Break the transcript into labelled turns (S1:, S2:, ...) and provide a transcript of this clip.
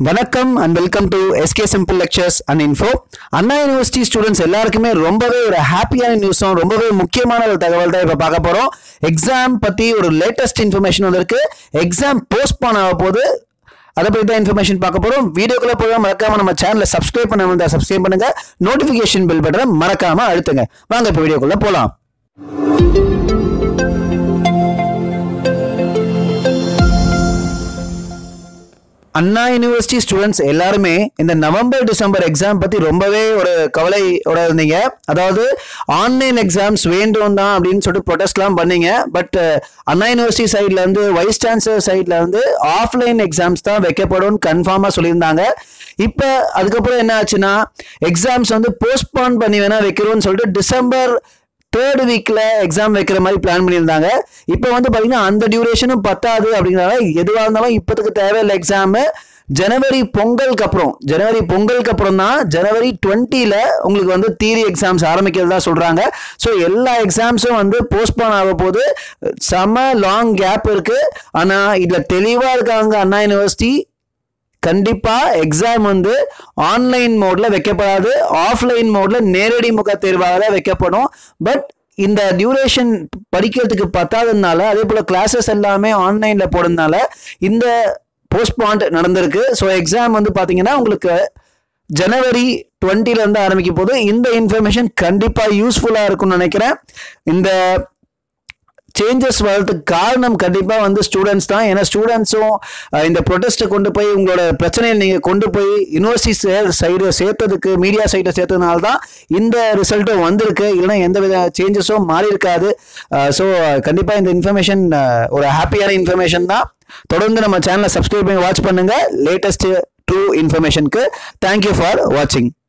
S1: வணக்கம் and welcome to SK simple lectures and info Anna university students எல்லாருக்குமே ரொம்பவே ஒரு ஹாப்பியான நியூஸும் ரொம்பவே முக்கியமான ஒரு தகவல் தான் இப்போ பார்க்க போகிறோம் எக்ஸாம் பற்றி ஒரு லேட்டஸ்ட் இன்ஃபர்மேஷன் வந்திருக்கு எக்ஸாம் போஸ்ட்போன் ஆக போது அதை பற்றி தான் இன்ஃபர்மேஷன் பார்க்க போகிறோம் வீடியோக்குள்ள போய் மறக்காம நம்ம சேனலை சப்ஸ்கிரைப் பண்ண வந்தால் சப்ஸ்கிரைப் பண்ணுங்க நோட்டிஃபிகேஷன் பில் பட்டனை மறக்காம அழுத்துங்க வாங்க இப்போ வீடியோக்குள்ள போகலாம் அண்ணா யூனிவர்சிட்டி ஸ்டூடெண்ட்ஸ் எல்லாருமே இந்த நவம்பர் டிசம்பர் எக்ஸாம் பத்தி ரொம்பவே ஒரு கவலையோட இருந்தீங்க அதாவது ஆன்லைன் எக்ஸாம்ஸ் வேண்டும் தான் அப்படின்னு சொல்லிட்டு ப்ரொடெஸ்ட்லாம் பண்ணீங்க பட் அண்ணா யூனிவர்சிட்டி சைட்ல இருந்து வைஸ் சான்சலர் சைட்ல இருந்து ஆஃப்லைன் எக்ஸாம்ஸ் தான் வைக்கப்படும் கன்ஃபார்மா சொல்லியிருந்தாங்க இப்போ அதுக்கப்புறம் என்ன ஆச்சுன்னா எக்ஸாம்ஸ் வந்து போஸ்ட்போன் பண்ணி வேணா வைக்கிறோம்னு சொல்லிட்டு டிசம்பர் தேர்ட் வீக்ல எக்ஸாம் வைக்கிற மாதிரி பிளான் பண்ணியிருந்தாங்க இப்போ வந்து பார்த்தீங்கன்னா அந்த டியூரேஷனும் பத்தாது அப்படிங்கிறனால எதுவாக இருந்தாலும் இப்போதுக்கு தேவையில்லை எக்ஸாமு ஜனவரி பொங்கலுக்கு அப்புறம் ஜனவரி பொங்கலுக்கு அப்புறம் தான் ஜனவரி டுவெண்ட்டியில் உங்களுக்கு வந்து தியரி எக்ஸாம்ஸ் ஆரம்பிக்கிறதா சொல்கிறாங்க ஸோ எல்லா எக்ஸாம்ஸும் வந்து போஸ்ட்போன் ஆக போது செம லாங் கேப் இருக்குது ஆனால் இதில் தெளிவாக இருக்காங்க அண்ணா யூனிவர்சிட்டி கண்டிப்பா எக்ஸாம் வந்து ஆன்லைன் மோட்ல வைக்கப்படாது ஆஃப்லைன் மோட்ல நேரடி முக தேர்வாக தான் வைக்கப்படும் பட் இந்த டியூரேஷன் படிக்கிறதுக்கு பத்தாததுனால அதே போல கிளாஸஸ் எல்லாமே ஆன்லைன்ல போடுறதுனால இந்த போஸ்ட்பாண்ட் நடந்திருக்கு ஸோ எக்ஸாம் வந்து பாத்தீங்கன்னா உங்களுக்கு ஜனவரி டுவெண்ட்டில இருந்து ஆரம்பிக்க போது இந்த இன்ஃபர்மேஷன் கண்டிப்பா யூஸ்ஃபுல்லா இருக்கும்னு நினைக்கிறேன் இந்த சேஞ்சஸ் வர்றதுக்கு காரணம் கண்டிப்பாக வந்து ஸ்டூடெண்ட்ஸ் தான் ஏன்னா ஸ்டூடெண்ட்ஸும் இந்த ப்ரொடெஸ்ட்டை கொண்டு போய் உங்களோட பிரச்சனையை நீங்கள் கொண்டு போய் யூனிவர்சிட்டி சைடு சேர்த்ததுக்கு மீடியா சைடை சேர்த்ததுனால தான் இந்த ரிசல்ட்டும் வந்திருக்கு இல்லைன்னா எந்த வித சேஞ்சஸும் மாறி இருக்காது ஸோ கண்டிப்பாக இந்த இன்ஃபர்மேஷன் ஒரு ஹாப்பியான இன்ஃபர்மேஷன் தான் தொடர்ந்து நம்ம சேனலை சப்ஸ்கிரைப் பண்ணி வாட்ச் பண்ணுங்க லேட்டஸ்ட் ட்ரூ இன்ஃபர்மேஷனுக்கு தேங்க்யூ ஃபார் வாட்சிங்